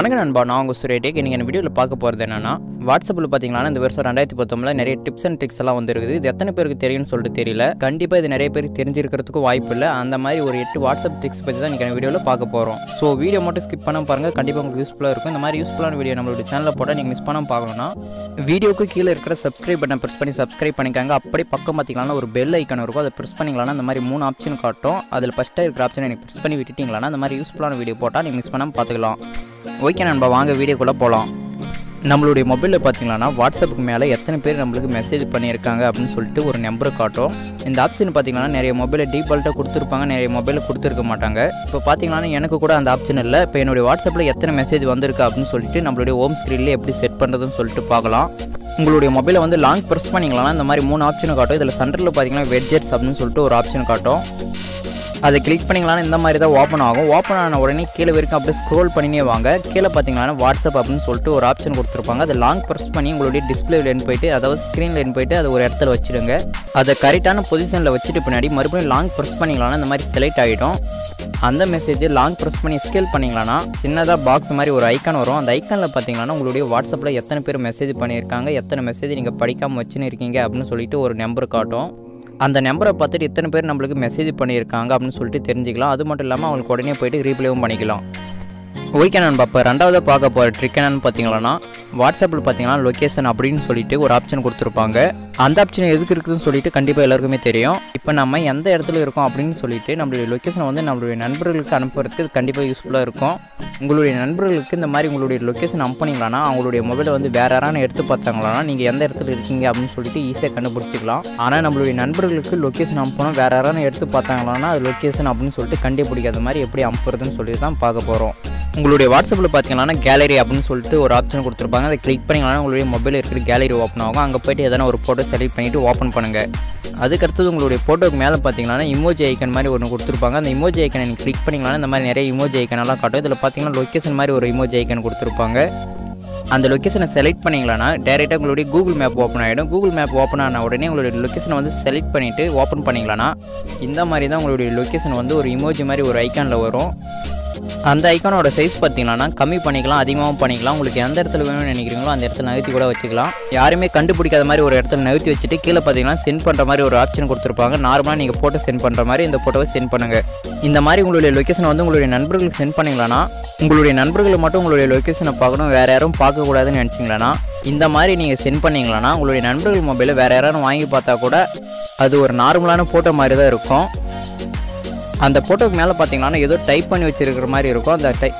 வணக்கம் நண்பா நான் உங்கள் சுரேட்டேக் நீங்கள் இந்த வீடியோவில் பார்க்க போகிறது என்னன்னா வாட்ஸ்அப்பில் பார்த்தீங்கன்னா இந்த வருஷம் ரெண்டாயிரத்தி பத்தொம்பதில் நிறைய டிப்ஸ் அண்ட் ட்ரிக்ஸ் எல்லாம் வந்துருக்குது இது எத்தனை பேருக்கு தெரியும்னு சொல்லிட்டு தெரியல கண்டிப்பாக இது நிறைய பேருக்கு தெரிஞ்சிருக்கிறதுக்கும் வாய்ப்பு இல்லை அந்த மாதிரி ஒரு எட்டு வாட்ஸ்அப் ட்ரிக்ஸ் பற்றி தான் நீங்கள் வீடியோவில் பார்க்க போகிறோம் ஸோ வீடியோ மட்டும் ஸ்கிப் பண்ண பாருங்கள் கண்டிப்பாக உங்களுக்கு யூஸ்ஃபுல்லாக இருக்கும் இந்த மாதிரி யூஸ்ஃபுல்லான வீடியோ நம்மளோட சேனலில் போட்டால் நீங்கள் மிஸ் பண்ணாமல் பார்க்கணும்னா வீடியோக்கு கீழே இருக்கிற சப்ஸ்கிரைப் பட்டன் ப்ரெஸ் பண்ணி சப்ஸ்கிரைப் பண்ணிக்காங்க அப்படி பக்கம் பார்த்தீங்கன்னா ஒரு பெல் ஐக்கான் இருக்கும் அதை ப்ரெஸ் பண்ணிங்களான்னா இந்த மாதிரி மூணு ஆப்ஷன் காட்டும் அதில் ஃபஸ்ட்டாக இருக்கிற ஆப்ஷனை நீங்கள் ப்ரெஸ் பண்ணி விட்டுட்டீங்களா இந்த மாதிரி யூஸ்ஃபுல்லான வீடியோ போட்டால் நீங்கள் மிஸ் பண்ணாமல் பார்த்துக்கலாம் ஓகே நண்பா வாங்க வீடியோக்குள்ளே போகலாம் நம்மளுடைய மொபைலில் பார்த்தீங்கன்னா வாட்ஸ்அப்புக்கு மேலே எத்தனை பேர் நம்மளுக்கு மெசேஜ் பண்ணியிருக்காங்க அப்படின்னு சொல்லிட்டு ஒரு நம்பர் காட்டும் இந்த ஆப்ஷன் பார்த்தீங்கன்னா நிறைய மொபைலில் டீஃபால்ட்டாக கொடுத்துருப்பாங்க நிறைய மொபைலில் கொடுத்துருக்க மாட்டாங்க இப்போ பார்த்தீங்கன்னா எனக்கு கூட அந்த ஆப்ஷன் இல்லை இப்போ என்னுடைய வாட்ஸ்அப்பில் எத்தனை மெசேஜ் வந்திருக்கு அப்படின்னு சொல்லிட்டு நம்மளுடைய ஹோம் ஸ்க்ரீனில் எப்படி செட் பண்ணுறதுன்னு சொல்லிட்டு பார்க்கலாம் உங்களுடைய மொபைலை வந்து லாங் ப்ரெஸ் பண்ணிங்களா இந்த மாதிரி மூணு ஆப்ஷனை காட்டும் இதில் சென்டரில் பார்த்தீங்கன்னா வெட்ஜெட்ஸ் அப்படின்னு சொல்லிட்டு ஒரு ஆப்ஷன் காட்டும் அதை கிளிக் பண்ணிங்களான்னு இந்த மாதிரி தான் ஓப்பன் ஆகும் ஓப்பன் ஆன உடனே கீழே வரைக்கும் அப்படியே ஸ்க்ரோல் பண்ணினே வாங்க கீழே பார்த்தீங்கன்னா வாட்ஸ்அப் அப்படின்னு சொல்லிட்டு ஒரு ஆப்ஷன் கொடுத்துருப்பாங்க அதை லாங் ப்ரெஸ் பண்ணி உங்களுடைய டிஸ்பிளேலேருந்து போயிட்டு அதாவது ஸ்க்ரீன்லேருந்து போயிட்டு அதை ஒரு இடத்துல வச்சுடுங்க அதை கரெக்டான பொசிஷனில் வச்சுட்டு பின்னாடி மறுபடியும் லாங் ப்ரெஸ் பண்ணிங்களான்னா இந்த மாதிரி செலக்ட் ஆகிடும் அந்த மெசேஜை லாங் ப்ரெஸ் பண்ணி ஸ்கேல் பண்ணிங்களான்னா சின்னதாக பாக்ஸ் மாதிரி ஒரு ஐக்கான் வரும் அந்த ஐக்கானில் பார்த்தீங்கன்னா உங்களுடைய வாட்ஸ்அப்பில் எத்தனை பேர் மெசேஜ் பண்ணியிருக்காங்க எத்தனை மெசேஜ் நீங்கள் படிக்காமல் வச்சுன்னு இருக்கீங்க அப்படின்னு சொல்லிட்டு ஒரு நம்பர் காட்டும் அந்த நம்பரை பார்த்துட்டு இத்தனை பேர் நம்மளுக்கு மெசேஜ் பண்ணியிருக்காங்க அப்படின்னு சொல்லிட்டு தெரிஞ்சுக்கலாம் அது மட்டும் இல்லாமல் அவங்களுக்கு உடனே போயிட்டு ரீப்ளேவும் பண்ணிக்கலாம் ஓகே நண்பா இப்போ ரெண்டாவது பார்க்க போகிற ட்ரிக் என்னன்னு பார்த்தீங்கன்னா வாட்ஸ்அப்பில் பார்த்தீங்கன்னா லொக்கேஷன் அப்படின்னு சொல்லிட்டு ஒரு ஆப்ஷன் கொடுத்துருப்பாங்க அந்த ஆப்ஷன் எதுக்கு இருக்குதுன்னு சொல்லிட்டு கண்டிப்பாக எல்லாருக்குமே தெரியும் இப்போ நம்ம எந்த இடத்துல இருக்கோம் அப்படின்னு சொல்லிட்டு நம்மளுடைய லொக்கேஷனை வந்து நம்மளுடைய நண்பர்களுக்கு அனுப்புறதுக்கு இது கண்டிப்பாக யூஸ்ஃபுல்லாக இருக்கும் உங்களுடைய நண்பர்களுக்கு இந்த மாதிரி உங்களுடைய லொக்கேஷன் அனுப்புனீங்களான்னா அவங்களுடைய மொபைலை வந்து வேற யாரான எடுத்து பார்த்தாங்களான்னா நீங்கள் எந்த இடத்துல இருக்கீங்க அப்படின்னு சொல்லிட்டு ஈஸியாக கண்டுபிடிச்சிக்கலாம் ஆனால் நம்மளுடைய நண்பர்களுக்கு லொக்கேஷன் அனுப்பணும் வேற யாரான எடுத்து பார்த்தாங்களான்னா அது லொக்கேஷன் அப்படின்னு சொல்லிட்டு கண்டுபிடிக்காத மாதிரி எப்படி அனுப்புறதுன்னு சொல்லிட்டு தான் பார்க்க போகிறோம் உங்களுடைய வாட்ஸ்அப்பில் பார்த்தீங்கன்னா கேலரி அப்படின்னு சொல்லிட்டு ஒரு ஆப்ஷன் கொடுத்துருப்பாங்க அதை கிளிக் பண்ணிங்கன்னா உங்களுடைய மொபைல் இருக்கிற கேலரி ஓப்பன் ஆகும் அங்கே போயிட்டு எதனா ஒரு ஃபோட்டோ செலக்ட் பண்ணிவிட்டு ஓப்பன் பண்ணுங்கள் அதுக்கடுத்தது உங்களுடைய ஃபோட்டோக்கு மேலே பார்த்தீங்கன்னா இமோஜி ஐக்கன் மாதிரி ஒன்று கொடுத்துருப்பாங்க அந்த இமோஜி ஐக்கனை நீங்கள் கிளிக் பண்ணிங்கன்னா இந்த மாதிரி நிறைய இமோஜி ஐக்கனெல்லாம் காட்டும் இதில் பார்த்தீங்கன்னா லொக்கேஷன் மாதிரி ஒரு இமோஜி ஐக்கன் கொடுத்துருப்பாங்க அந்த லொக்கேஷனை செலக்ட் பண்ணிங்களா டேரெக்டாக உங்களுடைய கூகுள் மேப் ஓப்பன் ஆகிடும் கூகுள் மேப் ஓப்பன் ஆன உடனே உங்களுடைய லொக்கேஷனை வந்து செலக்ட் பண்ணிவிட்டு ஓப்பன் பண்ணிங்களா இந்த மாதிரி தான் உங்களுடைய லொக்கேஷன் வந்து ஒரு இமோஜி மாதிரி ஒரு ஐக்கானில் வரும் அந்த ஐக்கானோட சைஸ் பார்த்தீங்கன்னா கம்மி பண்ணிக்கலாம் அதிகமாகவும் பண்ணிக்கலாம் உங்களுக்கு எந்த இடத்துல வேணும்னு நினைக்கிறீங்களோ அந்த இடத்துல நகர்த்தி கூட வச்சுக்கலாம் யாருமே கண்டுபிடிக்காத மாதிரி ஒரு இடத்துல நகர்த்தி வச்சுட்டு கீழே பார்த்தீங்கன்னா சென்ட் பண்ணுற மாதிரி ஒரு ஆப்ஷன் கொடுத்துருப்பாங்க நார்மலாக நீங்கள் ஃபோட்டோ சென்ட் பண்ணுற மாதிரி இந்த ஃபோட்டோவை சென்ட் பண்ணுங்கள் இந்த மாதிரி உங்களுடைய லொக்கேஷனை வந்து உங்களுடைய நண்பர்களுக்கு சென்ட் பண்ணிங்களான்னா உங்களுடைய நண்பர்கள் மட்டும் உங்களுடைய லொக்கேஷனை பார்க்கணும் வேறு யாரும் பார்க்கக்கூடாதுன்னு நினச்சிங்களா இந்த மாதிரி நீங்கள் சென்ட் பண்ணிங்களான்னா உங்களுடைய நண்பர்கள் மொபைலில் வேறு யாரும் வாங்கி பார்த்தா கூட அது ஒரு நார்மலான ஃபோட்டோ மாதிரி தான் இருக்கும் அந்த ஃபோட்டோக்கு மேலே பார்த்தீங்கன்னா ஏதோ டைப் பண்ணி வச்சிருக்கிற மாதிரி இருக்கும் அந்த டை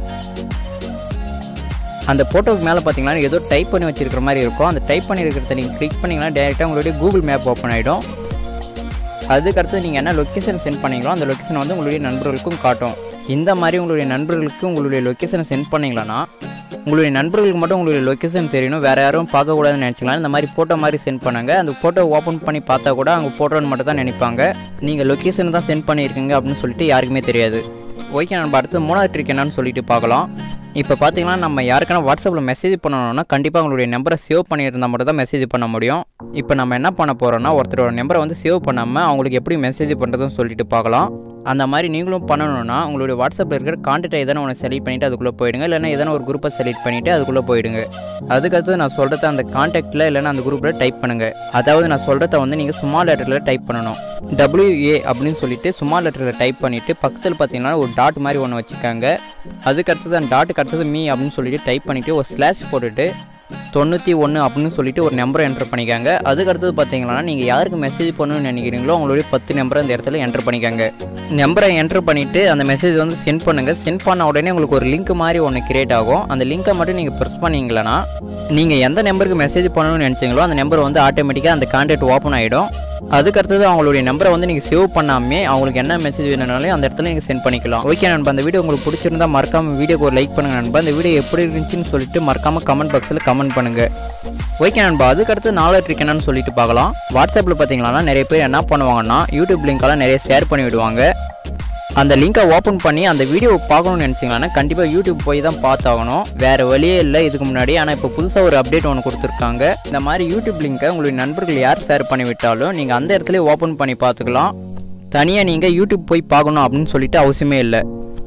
அந்த ஃபோட்டோக்கு மேலே பார்த்தீங்கன்னா ஏதோ டைப் பண்ணி வச்சிருக்கிற மாதிரி இருக்கும் அந்த டைப் பண்ணி இருக்கிறத நீங்கள் கிளிக் பண்ணிங்கன்னா டேரெக்டாக உங்களுடைய கூகுள் மேப் ஓப்பன் ஆகிடும் அதுக்கடுத்து நீங்கள் என்ன லொக்கேஷன் சென்ட் பண்ணீங்களோ அந்த லொக்கேஷன் வந்து உங்களுடைய நண்பர்களுக்கும் காட்டும் இந்த மாதிரி உங்களுடைய நண்பர்களுக்கு உங்களுடைய லொக்கேஷனை சென்ட் பண்ணீங்களான்னா உங்களுடைய நண்பர்களுக்கு மட்டும் உங்களுடைய லொக்கேஷன் தெரியணும் வேறு யாரும் பார்க்கக்கூடாதுன்னு நினச்சிக்கலாம் இந்த மாதிரி ஃபோட்டோ மாதிரி சென்ட் பண்ணுங்கள் அந்த ஃபோட்டோ ஓப்பன் பண்ணி பார்த்தா கூட அவங்க ஃபோட்டோன்னு மட்டும் தான் நினைப்பாங்க நீங்கள் லொக்கேஷன் தான் சென்ட் பண்ணியிருக்கீங்க அப்படின்னு சொல்லிட்டு யாருக்குமே தெரியாது ஓகே நம்ம அடுத்து மூணாவது ட்ரிக் என்னன்னு சொல்லிட்டு பார்க்கலாம் இப்போ பார்த்தீங்கன்னா நம்ம யாருக்கான வாட்ஸ்அப்பில் மெசேஜ் பண்ணணும்னா கண்டிப்பாக உங்களுடைய நம்பரை சேவ் பண்ணியிருந்தால் மட்டும் தான் மெசேஜ் பண்ண முடியும் இப்போ நம்ம என்ன பண்ண போகிறோம்னா ஒருத்தரோட நம்பரை வந்து சேவ் பண்ணாமல் அவங்களுக்கு எப்படி மெசேஜ் பண்ணுறதுன்னு சொல்லிட்டு பார்க்கலாம் அந்த மாதிரி நீங்களும் பண்ணணும்னா உங்களுடைய வாட்ஸ்அப்பில் இருக்கிற கான்டாக்டை எதனா ஒன்று செலக்ட் பண்ணிவிட்டு அதுக்குள்ளே போயிடுங்க இல்லைனா எதனா ஒரு குரூப்பை செலக்ட் பண்ணிவிட்டு அதுக்குள்ளே போயிடுங்க அதுக்கடுத்து நான் சொல்கிறத அந்த கான்டாக்டில் இல்லைனா அந்த குரூப்பில் டைப் பண்ணுங்கள் அதாவது நான் சொல்கிறத வந்து நீங்கள் சும்மா லெட்டரில் டைப் பண்ணணும் டபிள்யூஏ அப்படின்னு சொல்லிட்டு சும்மா லெட்டரில் டைப் பண்ணிவிட்டு பக்கத்தில் பார்த்தீங்கன்னா ஒரு டாட் மாதிரி ஒன்று வச்சுக்காங்க அதுக்கடுத்தது அந்த டாட்டுக்கு அடுத்தது மீ அப்படின்னு சொல்லிட்டு டைப் பண்ணிவிட்டு ஒரு ஸ்லாஷ் போட்டுட்டு தொண்ணூற்றி ஒன்று அப்படின்னு சொல்லிட்டு ஒரு நம்பரை என்டர் பண்ணிக்காங்க அதுக்கடுத்தது பார்த்தீங்கன்னா நீங்கள் யாருக்கு மெசேஜ் பண்ணணும்னு நினைக்கிறீங்களோ உங்களுடைய பத்து நம்பரை அந்த இடத்துல என்டர் பண்ணிக்காங்க நம்பரை என்டர் பண்ணிவிட்டு அந்த மெசேஜ் வந்து சென்ட் பண்ணுங்கள் சென்ட் பண்ண உடனே உங்களுக்கு ஒரு லிங்க் மாதிரி ஒன்று கிரியேட் ஆகும் அந்த லிங்க்கை மட்டும் நீங்கள் ப்ரெஸ் பண்ணீங்களன்னா நீங்கள் எந்த நம்பருக்கு மெசேஜ் பண்ணணும்னு நினச்சிங்களோ அந்த நம்பர் வந்து ஆட்டோமேட்டிக்காக அந்த கான்டாக்ட் ஓப்பன் ஆகிடும் அதுக்கடுத்தது அவங்களுடைய நம்பரை வந்து நீங்கள் சேவ் பண்ணாமே அவங்களுக்கு என்ன மெசேஜ் வேணும்னாலும் அந்த இடத்துல நீங்கள் சென்ட் பண்ணிக்கலாம் ஓகே நண்பா அந்த வீடியோ உங்களுக்கு பிடிச்சிருந்தா மறக்காம வீடியோக்கு ஒரு லைக் பண்ணுங்க நண்பா இந்த வீடியோ எப்படி இருந்துச்சுன்னு சொல்லிட்டு மறக்காம கமெண்ட் பாக்ஸில் கமெண்ட் பண்ணுங்க ஓகே நண்பா அதுக்கடுத்து நாலு ட்ரிக் என்னன்னு சொல்லிட்டு பார்க்கலாம் வாட்ஸ்அப்பில் பார்த்தீங்கன்னா நிறைய பேர் என்ன பண்ணுவாங்கன்னா யூடியூப் லிங்க்கெல்லாம் நிறைய ஷேர் பண்ணி விடுவாங்க அந்த லிங்கை ஓப்பன் பண்ணி அந்த வீடியோவை பார்க்கணும்னு நினச்சிங்கன்னா கண்டிப்பாக யூடியூப் போய் தான் பார்த்தாகணும் வேறு வழியே இல்லை இதுக்கு முன்னாடி ஆனால் இப்போ புதுசாக ஒரு அப்டேட் ஒன்று கொடுத்துருக்காங்க இந்த மாதிரி யூடியூப் லிங்கை உங்களுடைய நண்பர்கள் யார் ஷேர் பண்ணி விட்டாலும் நீங்கள் அந்த இடத்துல ஓப்பன் பண்ணி பார்த்துக்கலாம் தனியாக நீங்கள் யூடியூப் போய் பார்க்கணும் அப்படின்னு சொல்லிட்டு அவசியமே இல்லை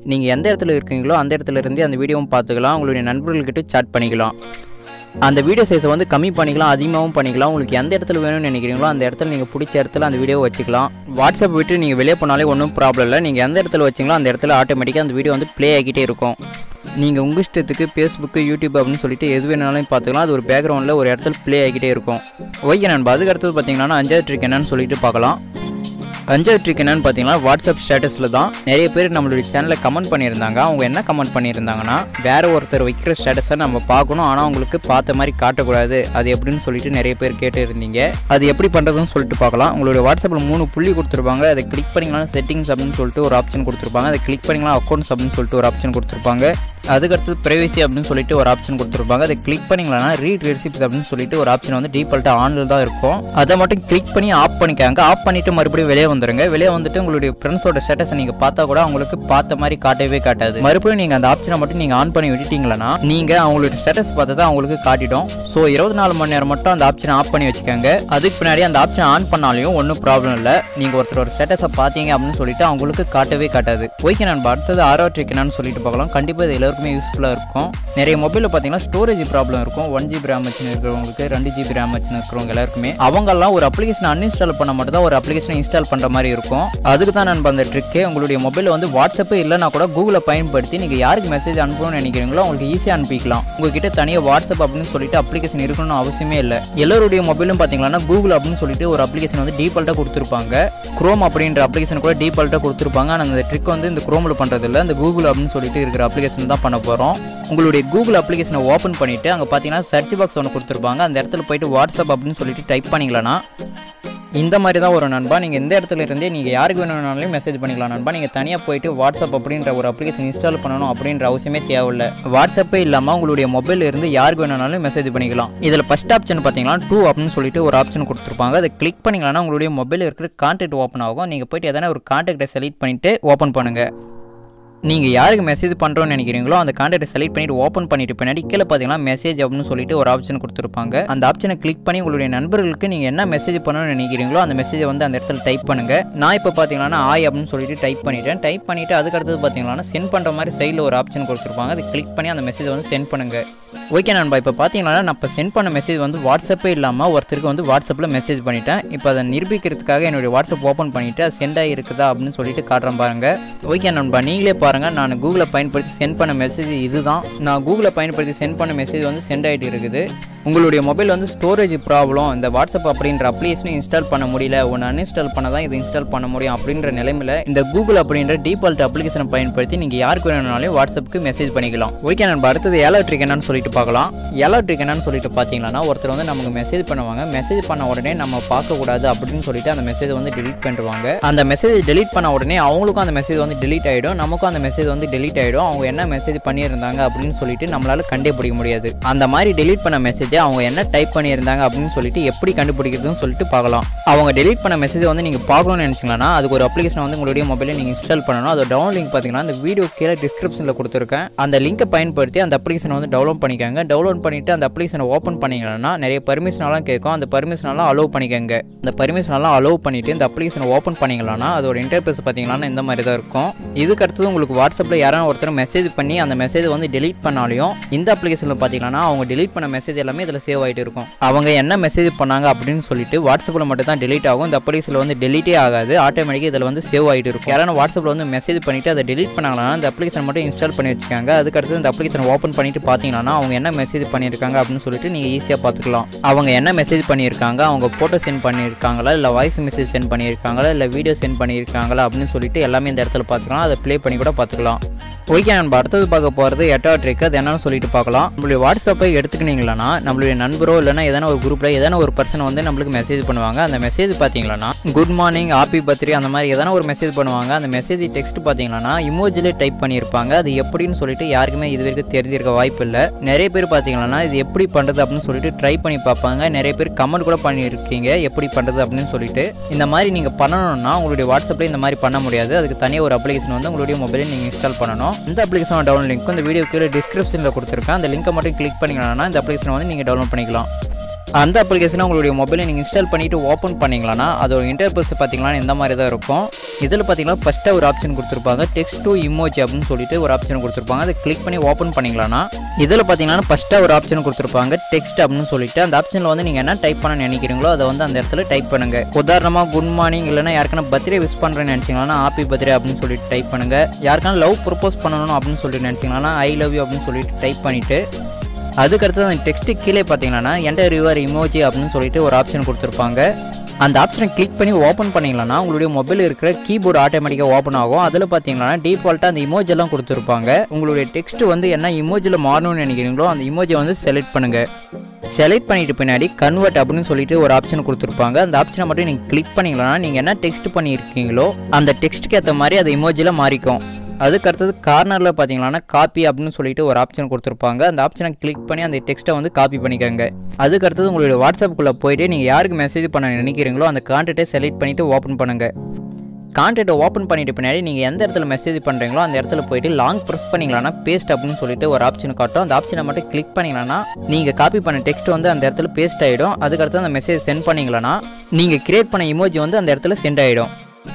நீங்கள் எந்த இடத்துல இருக்கீங்களோ அந்த இடத்துல இருந்தே அந்த வீடியோவும் பார்த்துக்கலாம் உங்களுடைய நண்பர்கள்கிட்ட சாட் பண்ணிக்கலாம் அந்த வீடியோ சைஸை வந்து கம்மி பண்ணிக்கலாம் அதிகமாகவும் பண்ணிக்கலாம் உங்களுக்கு எந்த இடத்துல வேணும்னு நினைக்கிறீங்களோ அந்த இடத்துல நீங்கள் பிடிச்ச இடத்துல அந்த வீடியோ வச்சுக்கலாம் வாட்ஸ்அப் விட்டு நீங்கள் வெளியே போனாலே ஒன்றும் ப்ராப்ளம் இல்லை நீங்கள் எந்த இடத்துல வச்சிங்களோ அந்த இடத்துல ஆட்டோமேட்டிக்காக அந்த வீடியோ வந்து ப்ளே ஆகிட்டே இருக்கும் நீங்கள் உங்கள் இஷ்டத்துக்கு ஃபேஸ்புக்கு யூடியூப் அப்படின்னு சொல்லிட்டு எது வேணாலும் பார்த்துக்கலாம் அது ஒரு பேக்ரவுண்டில் ஒரு இடத்துல ப்ளே ஆகிட்டே இருக்கும் ஓகே நண்பா அதுக்கு அடுத்தது பார்த்தீங்கன்னா அஞ்சாவது ட்ரிக் என்னன்னு சொல்லிட்டு பார்க்கலாம் அஞ்சாவது ட்ரிக் என்னன்னு பார்த்தீங்கன்னா வாட்ஸ்அப் ஸ்டேட்டஸில் தான் நிறைய பேர் நம்மளுடைய சேனலில் கமெண்ட் பண்ணியிருந்தாங்க அவங்க என்ன கமெண்ட் பண்ணியிருந்தாங்கன்னா வேற ஒருத்தர் வைக்கிற ஸ்டேட்டஸை நம்ம பார்க்கணும் ஆனால் அவங்களுக்கு பார்த்த மாதிரி காட்டக்கூடாது அது எப்படின்னு சொல்லிட்டு நிறைய பேர் கேட்டு இருந்தீங்க அது எப்படி பண்ணுறதுன்னு சொல்லிட்டு பார்க்கலாம் உங்களுடைய வாட்ஸ்அப்பில் மூணு புள்ளி கொடுத்துருப்பாங்க அதை கிளிக் பண்ணிங்கன்னா செட்டிங்ஸ் அப்படின்னு சொல்லிட்டு ஒரு ஆப்ஷன் கொடுத்துருப்பாங்க அதை கிளிக் பண்ணிங்கன்னா அக்கௌண்ட்ஸ் அப்படின்னு சொல்லிட்டு ஒரு ஆப்ஷன் கொடுத்துருப்பாங்க அதுக்கடுத்து ப்ரைவசி அப்படின்னு சொல்லிட்டு ஒரு ஆப்ஷன் கொடுத்துருப்பாங்க அதை கிளிக் பண்ணிங்களா ரீட் ரெசிப்ஸ் அப்படின்னு சொல்லிட்டு ஒரு ஆப்ஷன் வந்து டீஃபால்ட்டாக ஆனில் தான் இருக்கும் அதை மட்டும் கிளிக் பண்ணி ஆஃப் பண்ணிக்காங்க ஆஃப் பண்ணிட்டு மறுபடியும் வெளியே வந்துருங்க வெளியே வந்துட்டு உங்களுடைய ஃப்ரெண்ட்ஸோட ஸ்டேட்டஸை நீங்கள் பார்த்தா கூட அவங்களுக்கு பார்த்த மாதிரி காட்டவே காட்டாது மறுபடியும் நீங்கள் அந்த ஆப்ஷனை மட்டும் நீங்கள் ஆன் பண்ணி விட்டுட்டீங்களா நீங்கள் அவங்களுடைய ஸ்டேட்டஸ் பார்த்தா தான் அவங்களுக்கு காட்டிடும் ஸோ இருபத்தி நாலு மணி நேரம் மட்டும் அந்த ஆப்ஷனை ஆஃப் பண்ணி வச்சுக்கோங்க அதுக்கு பின்னாடி அந்த ஆப்ஷன் ஆன் பண்ணாலையும் ஒன்றும் ப்ராப்ளம் இல்லை நீங்கள் ஒருத்தரோட ஸ்டேட்டஸை பார்த்தீங்க அப்படின்னு சொல்லிட்டு அவங்களுக்கு காட்டவே காட்டாது ஓகே நான் அடுத்தது ஆரோ ட்ரிக் என்னன்னு சொல்லிட்டு பார்க்கலாம் கண்டிப்பாக இது எல்லாருக்குமே யூஸ்ஃபுல்லாக இருக்கும் நிறைய மொபைலில் பார்த்தீங்கன்னா ஸ்டோரேஜ் ப்ராப்ளம் இருக்கும் ஒன் ஜிபி ரேம் வச்சு இருக்கிறவங்களுக்கு ரெண்டு ஜிபி ரேம் வச்சு இருக்கிறவங்க எல்லாருக்குமே அவங்கெல்லாம் ஒரு அப்ளிகேஷன் அன்இன்ஸ்டால் பண்ண மட்டும் தான் ஒரு அப்ளிகேஷனை இன்ஸ்டால் பண்ணுற மாதிரி இருக்கும் அதுக்கு தான் நான் அந்த ட்ரிக்கு உங்களுடைய மொபைலில் வந்து வாட்ஸ்அப்பே இல்லைனா கூட கூகுளை பயன்படுத்தி நீங்கள் யாருக்கு மெசேஜ் அனுப்பணும்னு நினைக்கிறீங்களோ அவங்களுக்கு ஈஸியாக அனுப்பிக்கலாம் உங்ககிட்ட தனியாக வாட்ஸ்அப் அப்படின்னு சொல்லிட்டு அப்ளிகேஷன் இருக்கணும்னு அவசியமே இல்லை எல்லாருடைய மொபைலும் பார்த்தீங்கன்னா கூகுள் அப்படின்னு சொல்லிட்டு ஒரு அப்ளிகேஷன் வந்து டீஃபால்ட்டாக கொடுத்துருப்பாங்க குரோம் அப்படின்ற அப்ளிகேஷன் கூட டீஃபால்ட்டாக கொடுத்துருப்பாங்க ஆனால் அந்த ட்ரிக் வந்து இந்த குரோமில் பண்ணுறது இல்லை இந்த கூகுள் அப்படின்னு சொல்லிட்டு இருக்கிற அப்ளிகேஷன் தான் பண்ண போகிறோம் உங்களுடைய கூகுள் அப்ளிகேஷனை ஓப்பன் பண்ணிவிட்டு அங்கே பார்த்தீங்கன்னா சர்ச் பாக்ஸ் ஒன்று கொடுத்துருப்பாங்க அந்த இடத்துல போயிட்டு வாட்ஸ்அப் அப்படின்னு சொல்லிட்டு டைப் பண்ணிங்களா இந்த மாதிரி தான் ஒரு நண்பா நீங்கள் எந்த இடத்துல இருந்தே நீங்கள் யாருக்கு வேணும்னாலும் மெசேஜ் பண்ணிக்கலாம் நண்பா நீங்கள் தனியாக போயிட்டு வாட்ஸ்அப் அப்படின்ற ஒரு அப்ளிகேஷன் இன்ஸ்டால் பண்ணணும் அப்படின்ற அவசியமே தேவையில்லை வாட்ஸ்அப்பே இல்லாமல் உங்களுடைய மொபைல் இருந்து யாருக்கு வேணும்னாலும் மெசேஜ் பண்ணிக்கலாம் இதில் ஃபஸ்ட் ஆப்ஷன் பார்த்தீங்கன்னா டூ அப்படின்னு சொல்லிட்டு ஒரு ஆப்ஷன் கொடுத்துருப்பாங்க அதை கிளிக் பண்ணிங்களா உங்களுடைய மொபைல் இருக்கிற கான்டாக்ட் ஓப்பன் ஆகும் நீங்கள் போயிட்டு எதனா ஒரு கான்டாக்டை செலக்ட் பண்ணிவிட்டு ஓப்பன் பண்ணுங்கள் நீங்கள் யாருக்கு மெசேஜ் பண்ணுறோன்னு நினைக்கிறீங்களோ அந்த கான்டாக்டை செலக்ட் பண்ணிட்டு ஓப்பன் பண்ணிட்டு பின்னாடி கீழே பார்த்தீங்கன்னா மெசேஜ் அப்படின்னு சொல்லிட்டு ஒரு ஆப்ஷன் கொடுத்துருப்பாங்க அந்த ஆப்ஷனை கிளிக் பண்ணி உங்களுடைய நண்பர்களுக்கு நீங்கள் என்ன மெசேஜ் பண்ணணும்னு நினைக்கிறீங்களோ அந்த மெசேஜை வந்து அந்த இடத்துல டைப் பண்ணுங்கள் நான் இப்போ பார்த்தீங்கன்னா ஆய் அப்படின்னு சொல்லிட்டு டைப் பண்ணிட்டேன் டைப் பண்ணிவிட்டு அதுக்கு அடுத்தது பார்த்தீங்கன்னா சென்ட் பண்ணுற மாதிரி சைடில் ஒரு ஆப்ஷன் கொடுத்துருப்பாங்க அதை கிளிக் பண்ணி அந்த மெசேஜை வந்து சென்ட் பண்ணுங்கள் ஓகே நண்பா இப்போ பார்த்தீங்கன்னா நான் இப்போ சென்ட் பண்ண மெசேஜ் வந்து வாட்ஸ்அப்பே இல்லாமல் ஒருத்தருக்கு வந்து வாட்ஸ்அப்பில் மெசேஜ் பண்ணிட்டேன் இப்போ அதை நிரூபிக்கிறதுக்காக என்னுடைய வாட்ஸ்அப் ஓப்பன் பண்ணிவிட்டு அது சென்ட் ஆகிருக்குதா அப்படின்னு சொல்லிட்டு காட்டுறேன் பாருங்கள் ஓகே நண்பா நீங்களே பாருங்கள் நான் கூகுளை பயன்படுத்தி சென்ட் பண்ண மெசேஜ் இதுதான் நான் கூகுளை பயன்படுத்தி சென்ட் பண்ண மெசேஜ் வந்து சென்ட் ஆகிட்டு இருக்குது உங்களுடைய மொபைல் வந்து ஸ்டோரேஜ் ப்ராப்ளம் இந்த வாட்ஸ்அப் அப்படின்ற அப்ளிகேஷனை இன்ஸ்டால் பண்ண முடியல ஒன்று அன்இன்ஸ்டால் பண்ண தான் இதை இன்ஸ்டால் பண்ண முடியும் அப்படின்ற நிலைமையில் இந்த கூகுள் அப்படின்ற டிஃபால்ட் அப்ளிகேஷனை பயன்படுத்தி நீங்கள் யாருக்கு வேணும்னாலும் வாட்ஸ்அப்புக்கு மெசேஜ் பண்ணிக்கலாம் ஓகே நண்பா அடுத்தது ஏழாவது ட்ரிக் என்னன்னு சொல்லிட்டு பார்க்கலாம் ஏழாவது ட்ரிக் என்னன்னு சொல்லிட்டு பார்த்தீங்கன்னா ஒருத்தர் வந்து நமக்கு மெசேஜ் பண்ணுவாங்க மெசேஜ் பண்ண உடனே நம்ம பார்க்கக்கூடாது அப்படின்னு சொல்லிட்டு அந்த மெசேஜ் வந்து delete பண்ணிடுவாங்க அந்த மெசேஜ் delete பண்ண உடனே அவங்களுக்கும் அந்த மெசேஜ் வந்து delete ஆகிடும் நமக்கும் அந்த மெசேஜ் வந்து delete ஆகிடும் அவங்க என்ன மெசேஜ் பண்ணியிருந்தாங்க அப்படின்னு சொல்லிட்டு நம்மளால கண்டுபிடிக்க முடியாது அந்த மாதிரி delete பண்ண மெசேஜை அவங்க என்ன டைப் பண்ணியிருந்தாங்க அப்படின்னு சொல்லிட்டு எப்படி கண்டுபிடிக்கிறதுன்னு சொல்லிட்டு பார்க்கலாம் அவங்க delete பண்ண மெசேஜை வந்து நீங்கள் பார்க்கணும்னு நினச்சிங்கன்னா அதுக்கு ஒரு அப்ளிகேஷன் வந்து உங்களுடைய மொபைலில் நீங்கள் இன்ஸ்டால் பண்ணணும் அதோட டவுன் லிங்க் பார்த்தீங்கன்னா அந்த வீடியோ கீழே டிஸ்கிரிப்ஷனில் கொடுத்துருக்கேன் அந்த லிங்கை பயன்படுத்தி அந்த அப்ளிகேஷனை வந்து டவுன்லோட் பண்ணிக்கோங்க டவுன்லோட் பண்ணிவிட்டு அந்த அப்ளிகேஷனை ஓப்பன் பண்ணிங்கன்னா நிறைய பர்மிஷனெல்லாம் கேட்கும் அந்த பர்மிஷனெல்லாம் அலோவ் பண்ணிக்கோங்க அந்த பர்மிஷனெல்லாம் அலோவ் பண்ணிவிட்டு இந்த அப்ளிகேஷனை ஓப்பன் பண்ணிங்களா அதோட இன்டர்பேஸ் பார்த்தீங்கன்னா இந்த மாதிரி தான் இருக்கும் இதுக்கு அடுத்தது உங்களுக்கு வாட்ஸ்அப்பில் யாராவது ஒருத்தர் மெசேஜ் பண்ணி அந்த மெசேஜ் வந்து delete பண்ணாலையும் இந்த அப்ளிகேஷனில் பார்த்தீங்கன்னா அவங்க delete பண்ண மெசேஜ் எல்லாமே இதில் சேவ் ஆகிட்டு இருக்கும் அவங்க என்ன மெசேஜ் பண்ணாங்க அப்படின்னு சொல்லிட்டு வாட்ஸ்அப்பில் மட்டும் தான் delete ஆகும் இந்த அப்ளிகேஷனில் வந்து டெலிட்டே ஆகாது ஆட்டோமேட்டிக்காக இதில் வந்து சேவ் ஆகிட்டு இருக்கும் யாராவது வாட்ஸ்அப்பில் வந்து மெசேஜ் பண்ணிவிட்டு அதை delete பண்ணாங்கன்னா இந்த அப்ளிகேஷன் மட்டும் இன்ஸ்டால் பண்ணி வச்சுக்காங்க அதுக்கு அடுத்து இந்த அப்ளிகேஷன் ஓப்பன் பண்ணிட்டு பார்த்தீங்கன்னா அவங்க என்ன மெசேஜ் பண்ணியிருக்காங்க அப்படின்னு சொல்லிட்டு நீங்கள் ஈஸியாக பார்த்துக்கலாம் அவங்க என்ன மெசேஜ் பண்ணியிருக்காங்க அவங்க ஃபோட்டோ சென்ட் பண்ணியிருக்காங்களா இல்லை வாய்ஸ் மெசேஜ் சென்ட் பண்ணியிருக்காங்களா இல்லை வீடியோ சென்ட் பண்ணியிருக்காங்களா அப்படின்னு சொல்லிட்டு எல்லாமே இந்த இடத்துல பார்த்துக்கலாம் அதை ப்ளே பண்ணி கூட பார்த்துக்கலாம் ஓகே நம்ம அடுத்தது பார்க்க போகிறது எட்டாவது ட்ரிக் அது என்னன்னு சொல்லிட்டு பார்க்கலாம் நம்மளுடைய வாட்ஸ்அப்பை எடுத்துக்கினீங்களா நம்மளுடைய நண்பரோ இல்லைனா எதனா ஒரு குரூப்பில் எதனா ஒரு பர்சன் வந்து நம்மளுக்கு மெசேஜ் பண்ணுவாங்க அந்த மெசேஜ் பார்த்தீங்களா குட் மார்னிங் ஹாப்பி பர்த்டே அந்த மாதிரி எதனா ஒரு மெசேஜ் பண்ணுவாங்க அந்த மெசேஜ் டெக்ஸ்ட் பார்த்தீங்களா இமோஜிலே டைப் பண்ணியிருப்பாங்க அது எப்படின்னு சொல்லிட்டு யாருக்குமே இது வரைக்கும் தெரிஞ்சிருக்க வாய்ப்பு இல்லை நிறைய பேர் பார்த்தீங்கன்னா இது எப்படி பண்ணுறது அப்படின்னு சொல்லிட்டு ட்ரை பண்ணி பார்ப்பாங்க நிறைய பேர் கமெண்ட் கூட பண்ணியிருக்கீங்க எப்படி பண்ணுறது அப்படின்னு சொல்லிட்டு இந்த மாதிரி நீங்கள் பண்ணணும்னா உங்களுடைய வாட்ஸ்அப்பில் இந்த மாதிரி பண்ண முடியாது அதுக்கு தனியாக ஒரு அப்ளிகேஷன் வந்து உங்களுடைய மொபைலில் நீங்கள் இன்ஸ்டால் பண்ணணும் இந்த அப்ளிகேஷனோட டவுன்லோட் லிங்க் இந்த வீடியோ கீழே டிஸ்கிரிப்ஷனில் கொடுத்துருக்கேன் அந்த லிங்கை மட்டும் கிளிக் பண்ணிங்கன்னா இந்த அப்ளிகேஷனை வந்து நீங்கள் டவுன்லோட் பண்ணிக்கலாம் அந்த அப்ளிகேஷனை உங்களுடைய மொபைலை நீங்கள் இன்ஸ்டால் பண்ணிவிட்டு ஓப்பன் பண்ணிங்களான்னா அதோட இன்டர்பேஸ் பார்த்தீங்கன்னா இந்த மாதிரி தான் இருக்கும் இதில் பார்த்தீங்கன்னா ஃபஸ்ட்டாக ஒரு ஆப்ஷன் கொடுத்துருப்பாங்க டெக்ஸ்ட் டு இமோஜி அப்படின்னு சொல்லிட்டு ஒரு ஆப்ஷன் கொடுத்துருப்பாங்க அதை கிளிக் பண்ணி ஓப்பன் பண்ணிங்களான்னா இதில் பார்த்தீங்கன்னா ஃபஸ்ட்டாக ஒரு ஆப்ஷன் கொடுத்துருப்பாங்க டெக்ஸ்ட் அப்படின்னு சொல்லிட்டு அந்த ஆப்ஷனில் வந்து நீங்கள் என்ன டைப் பண்ண நினைக்கிறீங்களோ அதை வந்து அந்த இடத்துல டைப் பண்ணுங்க உதாரணமாக குட் மார்னிங் இல்லைனா யாருக்கான பர்த்டே விஷ் பண்ணுறேன்னு நினச்சிங்கன்னா ஹாப்பி பர்த்டே அப்படின்னு சொல்லிட்டு டைப் பண்ணுங்க யாருக்கான லவ் ப்ரப்போஸ் பண்ணணும் அப்படின்னு சொல்லிட்டு நினச்சிங்கன்னா ஐ லவ் யூ அப்படின்னு சொல்லிட்டு டைப் பண்ணிவிட்டு அதுக்கடுத்து அந்த டெக்ஸ்ட்டு கீழே பார்த்தீங்கன்னா என்டர் யுவர் இமோஜி அப்படின்னு சொல்லிட்டு ஒரு ஆப்ஷன் கொடுத்துருப்பாங்க அந்த ஆப்ஷனை கிளிக் பண்ணி ஓப்பன் பண்ணிங்களன்னா உங்களுடைய மொபைல் இருக்கிற கீபோர்டு ஆட்டோமேட்டிக்காக ஓப்பன் ஆகும் அதில் பார்த்தீங்கன்னா டிஃபால்ட்டாக அந்த இமோஜி எல்லாம் கொடுத்துருப்பாங்க உங்களுடைய டெக்ஸ்ட் வந்து என்ன இமோஜியில் மாறணும்னு நினைக்கிறீங்களோ அந்த இமோஜியை வந்து செலக்ட் பண்ணுங்க செலக்ட் பண்ணிட்டு பின்னாடி கன்வெர்ட் அப்படின்னு சொல்லிட்டு ஒரு ஆப்ஷன் கொடுத்துருப்பாங்க அந்த ஆப்ஷனை மட்டும் நீங்கள் கிளிக் பண்ணிங்களா நீங்கள் என்ன டெக்ஸ்ட் பண்ணியிருக்கீங்களோ அந்த டெக்ஸ்ட்டுக்கு ஏற்ற மாதிரி அது இமோஜியில் மாறிக்கும் அதுக்கு அடுத்தது கார்னரில் பார்த்தீங்கன்னா காப்பி அப்படின்னு சொல்லிட்டு ஒரு ஆப்ஷன் கொடுத்துருப்பாங்க அந்த ஆப்ஷனை கிளிக் பண்ணி அந்த டெக்ஸ்ட்டை வந்து காப்பி பண்ணிக்கோங்க அதுக்கு அடுத்தது உங்களுடைய வாட்ஸ்அப்புக்குள்ளே போயிட்டு நீங்கள் யாருக்கு மெசேஜ் பண்ண நினைக்கிறீங்களோ அந்த கான்டாக்டை செலக்ட் பண்ணிவிட்டு ஓப்பன் பண்ணுங்கள் கான்டாக்டை ஓப்பன் பண்ணிட்டு பின்னாடி நீங்கள் எந்த இடத்துல மெசேஜ் பண்ணுறீங்களோ அந்த இடத்துல போயிட்டு லாங் ப்ரெஸ் பண்ணிங்களான்னா பேஸ்ட் அப்படின்னு சொல்லிட்டு ஒரு ஆப்ஷன் காட்டும் அந்த ஆப்ஷனை மட்டும் கிளிக் பண்ணிங்களான்னா நீங்கள் காப்பி பண்ண டெக்ஸ்ட் வந்து அந்த இடத்துல பேஸ்ட் ஆகிடும் அதுக்கடுத்து அந்த மெசேஜ் சென்ட் பண்ணிங்களான்னா நீங்கள் கிரியேட் பண்ண இமோஜி வந்து அந்த இடத்துல சென்ட் ஆகிடும்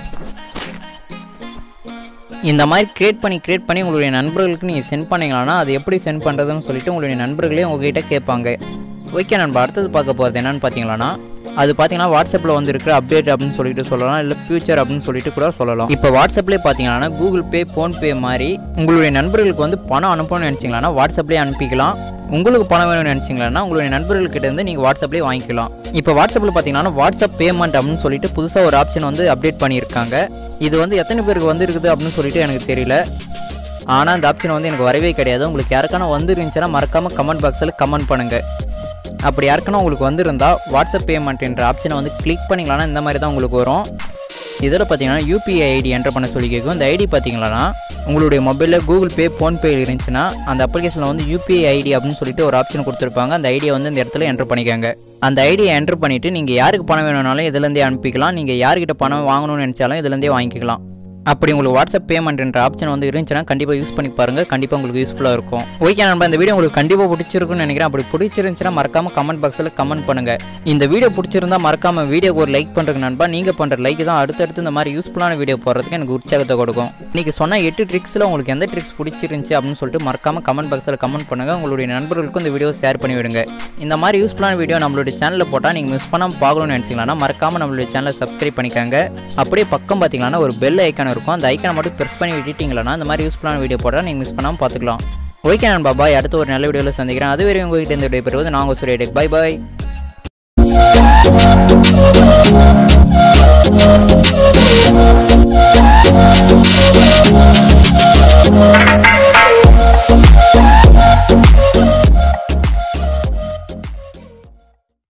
இந்த மாதிரி கிரியேட் பண்ணி கிரியேட் பண்ணி உங்களுடைய நண்பர்களுக்கு நீங்கள் சென்ட் பண்ணீங்கன்னா அது எப்படி சென்ட் பண்ணுறதுன்னு சொல்லிட்டு உங்களுடைய நண்பர்களே உங்ககிட்ட கேட்பாங்க ஓகே நண்பா அடுத்தது பார்க்க போகிறது என்னன்னு பார்த்தீங்கன்னா அது பார்த்தீங்கன்னா வாட்ஸ்அப்பில் வந்து இருக்கிற அப்டேட் அப்படின்னு சொல்லிட்டு சொல்லலாம் இல்லை ஃபியூச்சர் அப்படின்னு சொல்லிட்டு கூட சொல்லலாம் இப்போ வாட்ஸ்அப்லேயே பார்த்தீங்கன்னா கூகுள் பே ஃபோன்பே மாதிரி உங்களுடைய நண்பர்களுக்கு வந்து பணம் அனுப்பணும்னு நினச்சிங்களா வாட்ஸ்அப்லேயே அனுப்பிக்கலாம் உங்களுக்கு பணம் வேணும்னு நினச்சிங்களா உங்களுடைய நண்பர்கள்கிட்ட இருந்து நீங்கள் வாட்ஸ்அப்லேயே வாங்கிக்கலாம் இப்போ வாட்ஸ்அப்பில் பார்த்தீங்கன்னா வாட்ஸ்அப் பேமெண்ட் அப்படின்னு சொல்லிட்டு புதுசாக ஒரு ஆப்ஷன் வந்து அப்டேட் பண்ணியிருக்காங்க இது வந்து எத்தனை பேருக்கு வந்து இருக்குது அப்படின்னு சொல்லிட்டு எனக்கு தெரியல ஆனால் அந்த ஆப்ஷன் வந்து எனக்கு வரவே கிடையாது உங்களுக்கு யாருக்கான வந்துருந்துச்சுன்னா மறக்காமல் கமெண்ட் பாக்ஸில் கமெண்ட் பண்ணுங்கள் அப்படி யாருக்குன்னா உங்களுக்கு வந்திருந்தா வாட்ஸ்அப் பேமெண்ட் என்ற ஆப்ஷனை வந்து கிளிக் பண்ணிங்களான்னா இந்த மாதிரி தான் உங்களுக்கு வரும் இதில் பார்த்தீங்கன்னா யூபிஐ ஐடி என்டர் பண்ண சொல்லி கேட்கும் இந்த ஐடி பார்த்தீங்கன்னா உங்களுடைய மொபைலில் கூகுள் பே ஃபோன்பே இருந்துச்சுன்னா அந்த அப்ளிகேஷனில் வந்து யூபிஐ ஐடி அப்படின்னு சொல்லிட்டு ஒரு ஆப்ஷன் கொடுத்துருப்பாங்க அந்த ஐடியை வந்து இந்த இடத்துல என்டர் பண்ணிக்கோங்க அந்த ஐடியை என்டர் பண்ணிவிட்டு நீங்கள் யாருக்கு பணம் வேணும்னாலும் இதுலேருந்தே அனுப்பிக்கலாம் நீங்கள் யார்கிட்ட பணம் வாங்கணும்னு நினச்சாலும் இதுலேருந்தே வாங்கிக்கலாம் அப்படி உங்களுக்கு வாட்ஸ்அப் பேமெண்ட்ன்ற ஆப்ஷன் வந்து இருந்துச்சுன்னா கண்டிப்பாக யூஸ் பண்ணி பாருங்கள் கண்டிப்பாக உங்களுக்கு யூஸ்ஃபுல்லாக இருக்கும் ஓகே நண்பா இந்த வீடியோ உங்களுக்கு கண்டிப்பாக பிடிச்சிருக்குன்னு நினைக்கிறேன் அப்படி பிடிச்சிருந்துச்சுன்னா மறக்காம கமெண்ட் பாக்ஸில் கமெண்ட் பண்ணுங்கள் இந்த வீடியோ பிடிச்சிருந்தா மறக்காம வீடியோக்கு ஒரு லைக் பண்ணுறதுக்கு நண்பா நீங்கள் பண்ணுற லைக் தான் அடுத்தடுத்து இந்த மாதிரி யூஸ்ஃபுல்லான வீடியோ போடுறதுக்கு எனக்கு உற்சாகத்தை கொடுக்கும் இன்னைக்கு சொன்ன எட்டு ட்ரிக்ஸில் உங்களுக்கு எந்த ட்ரிக்ஸ் பிடிச்சிருந்துச்சு அப்படின்னு சொல்லிட்டு மறக்காம கமெண்ட் பாக்ஸில் கமெண்ட் பண்ணுங்கள் உங்களுடைய நண்பர்களுக்கும் இந்த வீடியோ ஷேர் பண்ணி விடுங்க இந்த மாதிரி யூஸ்ஃபுல்லான வீடியோ நம்மளுடைய சேனலில் போட்டால் நீங்கள் மிஸ் பண்ணாமல் பார்க்கணும்னு நினச்சிங்கன்னா மறக்காம நம்மளுடைய சேனலை சப்ஸ்கிரைப் பண்ணிக்கோங்க அப்படியே பக்கம் பார்த்தீங்கன்னா ஒரு பெல் ஐக்கான் இருக்கும் அந்த ஐக்கானை மட்டும் ப்ரெஸ் பண்ணி விட்டுட்டீங்களா இந்த மாதிரி யூஸ்ஃபுல்லான வீடியோ போட்டால் நீங்கள் மிஸ் பண்ணாமல் பார்த்துக்கலாம் ஓகே நான் பாபாய் அடுத்த ஒரு நல்ல வீடியோவில் சந்திக்கிறேன் அதுவரை உங்ககிட்ட இந்த வீடியோ பெறுவது நான் உங்கள் சூரிய டெக் பை பாய்